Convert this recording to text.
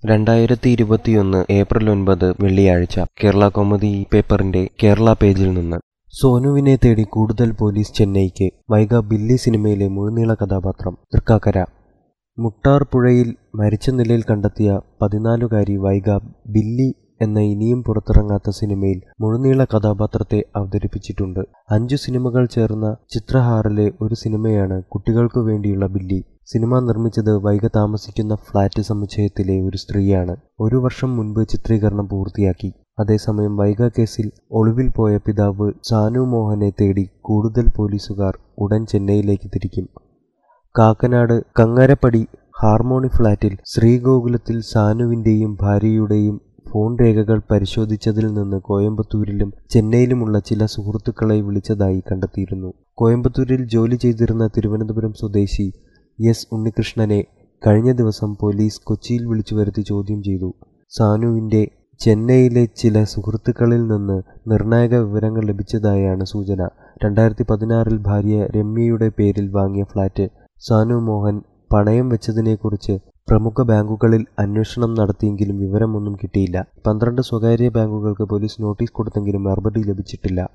രണ്ടായിരത്തി ഇരുപത്തിയൊന്ന് ഏപ്രിൽ ഒൻപത് വെള്ളിയാഴ്ച കേരള കൗമുദി ഈ പേപ്പറിന്റെ കേരള പേജിൽ നിന്ന് സോനുവിനെ തേടി കൂടുതൽ പോലീസ് ചെന്നൈക്ക് വൈഗ ബില്ലി സിനിമയിലെ മുഴുനീള കഥാപാത്രം തൃക്കാക്കര മുട്ടാർ പുഴയിൽ മരിച്ച നിലയിൽ കണ്ടെത്തിയ പതിനാലുകാരി വൈഗ ബില്ലി എന്ന ഇനിയും പുറത്തിറങ്ങാത്ത സിനിമയിൽ മുഴുനീള കഥാപാത്രത്തെ അവതരിപ്പിച്ചിട്ടുണ്ട് അഞ്ചു സിനിമകൾ ചേർന്ന ചിത്രഹാറിലെ ഒരു സിനിമയാണ് കുട്ടികൾക്കു വേണ്ടിയുള്ള ബില്ലി സിനിമ നിർമ്മിച്ചത് വൈഗ താമസിക്കുന്ന ഫ്ളാറ്റ് സമുച്ചയത്തിലെ ഒരു സ്ത്രീയാണ് ഒരു വർഷം മുൻപ് ചിത്രീകരണം പൂർത്തിയാക്കി അതേസമയം വൈഗ കേസിൽ ഒളിവിൽ പോയ പിതാവ് സാനു മോഹനെ തേടി കൂടുതൽ പോലീസുകാർ ഉടൻ ചെന്നൈയിലേക്ക് തിരിക്കും കാക്കനാട് കങ്ങരപ്പടി ഹാർമോണി ഫ്ളാറ്റിൽ ശ്രീഗോകുലത്തിൽ സാനുവിന്റെയും ഭാര്യയുടെയും ഫോൺ രേഖകൾ പരിശോധിച്ചതിൽ നിന്ന് കോയമ്പത്തൂരിലും ചെന്നൈയിലുമുള്ള ചില സുഹൃത്തുക്കളെ വിളിച്ചതായി കണ്ടെത്തിയിരുന്നു കോയമ്പത്തൂരിൽ ജോലി ചെയ്തിരുന്ന തിരുവനന്തപുരം സ്വദേശി എസ് ഉണ്ണികൃഷ്ണനെ കഴിഞ്ഞ ദിവസം പോലീസ് കൊച്ചിയിൽ വിളിച്ചു വരുത്തി ചോദ്യം ചെയ്തു സാനുവിന്റെ ചെന്നൈയിലെ ചില സുഹൃത്തുക്കളിൽ നിന്ന് നിർണായക വിവരങ്ങൾ ലഭിച്ചതായാണ് സൂചന രണ്ടായിരത്തി പതിനാറിൽ ഭാര്യ രമ്യയുടെ പേരിൽ വാങ്ങിയ ഫ്ളാറ്റ് സാനു മോഹൻ പണയം വെച്ചതിനെക്കുറിച്ച് പ്രമുഖ ബാങ്കുകളിൽ അന്വേഷണം നടത്തിയെങ്കിലും വിവരമൊന്നും കിട്ടിയില്ല പന്ത്രണ്ട് സ്വകാര്യ ബാങ്കുകൾക്ക് പോലീസ് നോട്ടീസ് കൊടുത്തെങ്കിലും മറുപടി ലഭിച്ചിട്ടില്ല